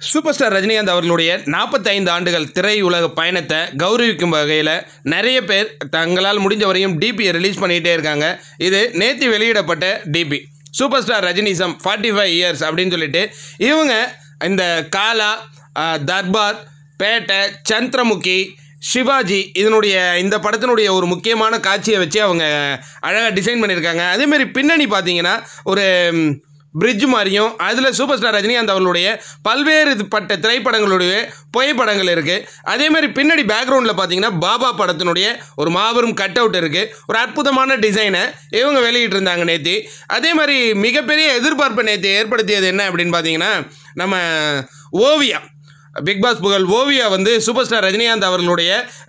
super star Rajinikanth அவர்களுடைய நாற்பத்தைந்து ஆண்டுகள் திரையுலக பயணத்தை கௌரவிக்கும் வகையில் நிறைய பேர் தங்களால் முடிஞ்ச வரையும் டிபியை ரிலீஸ் பண்ணிகிட்டே இருக்காங்க இது நேற்று வெளியிடப்பட்ட DP super star Rajinism forty five years அப்படின்னு சொல்லிட்டு இவங்க இந்த காலா ஆஹ், தர்பார் பேட்டை சந்திரமுகி சிவாஜி இதனுடைய இந்த படத்தினுடைய ஒரு முக்கியமான காட்சியை வச்சு அவங்க அழகாக டிசைன் பண்ணியிருக்காங்க அதேமாரி பின்னணி பார்த்தீங்கன்னா ஒரு பிரிட்ஜ் மாதிரியும் அதில் சூப்பர் ஸ்டார் ரஜினிகாந்த் அவர்களுடைய பல்வேறு பட்ட திரைப்படங்களுடைய புகைப்படங்கள் இருக்குது அதேமாதிரி பின்னாடி பேக்ரவுண்டில் பார்த்தீங்கன்னா பாபா படத்தினுடைய ஒரு மாபெரும் கட் அவுட் இருக்குது ஒரு அற்புதமான டிசைனை இவங்க வெளியிட்டிருந்தாங்க நேற்று அதே மாதிரி மிகப்பெரிய எதிர்பார்ப்பை நேற்று ஏற்படுத்தியது என்ன அப்படின்னு பார்த்தீங்கன்னா நம்ம ஓவியா பிக் பாஸ் புகழ் ஓவியா வந்து சூப்பர் ஸ்டார் ரஜினிகாந்த் அவர்களுடைய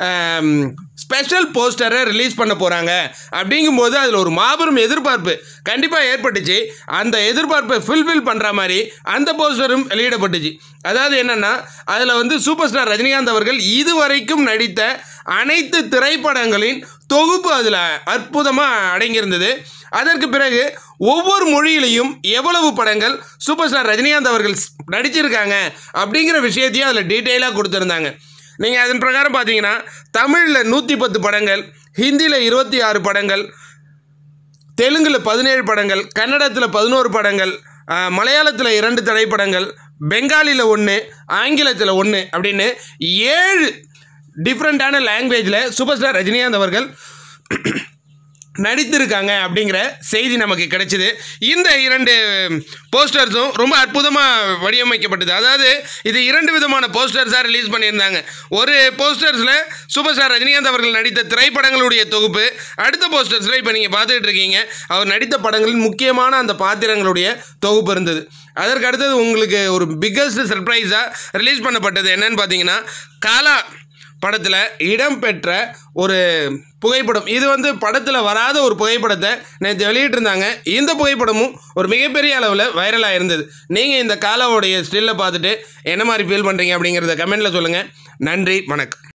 ஸ்பெஷல் போஸ்டரை ரிலீஸ் பண்ண போகிறாங்க அப்படிங்கும்போது அதில் ஒரு மாபெரும் எதிர்பார்ப்பு கண்டிப்பாக ஏற்பட்டுச்சு அந்த எதிர்பார்ப்பை ஃபுல்ஃபில் பண்ணுற மாதிரி அந்த போஸ்டரும் வெளியிடப்பட்டுச்சு அதாவது என்னென்னா அதில் வந்து சூப்பர் ஸ்டார் ரஜினிகாந்த் அவர்கள் இதுவரைக்கும் நடித்த அனைத்து திரைப்படங்களின் தொகுப்பு அதில் அற்புதமாக அடங்கியிருந்தது அதற்கு பிறகு ஒவ்வொரு மொழியிலையும் எவ்வளவு படங்கள் சூப்பர் ஸ்டார் ரஜினிகாந்த் அவர்கள் ஸ்- நடிச்சிருக்காங்க அப்படிங்கிற விஷயத்தையும் அதில் டீட்டெயிலாக கொடுத்துருந்தாங்க நீங்கள் அதன் பிரகாரம் பார்த்தீங்கன்னா தமிழில் நூற்றி பத்து படங்கள் ஹிந்தியில் இருபத்தி ஆறு படங்கள் தெலுங்கில் பதினேழு படங்கள் கன்னடத்தில் பதினோரு படங்கள் மலையாளத்தில் இரண்டு திரைப்படங்கள் பெங்காலியில் ஒன்று ஆங்கிலத்தில் ஒன்று அப்படின்னு ஏழு டிஃப்ரெண்ட்டான லாங்குவேஜில் சூப்பர் ஸ்டார் ரஜினிகாந்த் அவர்கள் நடித்திருக்காங்க அப்படிங்கிற செய்தி நமக்கு கிடைச்சிது இந்த இரண்டு போஸ்டர்ஸும் ரொம்ப அற்புதமாக வடிவமைக்கப்பட்டது அதாவது இது இரண்டு விதமான போஸ்டர்ஸாக ரிலீஸ் பண்ணியிருந்தாங்க ஒரு போஸ்டர்ஸில் சூப்பர் ஸ்டார் ரஜினிகாந்த் அவர்கள் நடித்த திரைப்படங்களுடைய தொகுப்பு அடுத்த போஸ்டர்ஸில் இப்போ நீங்கள் பார்த்துக்கிட்டு இருக்கீங்க அவர் நடித்த படங்களின் முக்கியமான அந்த பாத்திரங்களுடைய தொகுப்பு இருந்தது அதற்கு அடுத்தது உங்களுக்கு ஒரு பிக்கஸ்ட் சர்ப்ரைஸாக ரிலீஸ் பண்ணப்பட்டது என்னன்னு பார்த்தீங்கன்னா காலா படத்தில் இடம்பெற்ற ஒரு புகைப்படம் இது வந்து படத்தில் வராத ஒரு புகைப்படத்தை நேற்று வெளியிட்டிருந்தாங்க இந்த புகைப்படமும் ஒரு மிகப்பெரிய அளவில் வைரலாக இருந்தது நீங்கள் இந்த காலாவுடைய ஸ்டில்லை பார்த்துட்டு என்ன மாதிரி ஃபீல் பண்ணுறீங்க அப்படிங்கிறத கமெண்ட்டில் சொல்லுங்கள் நன்றி வணக்கம்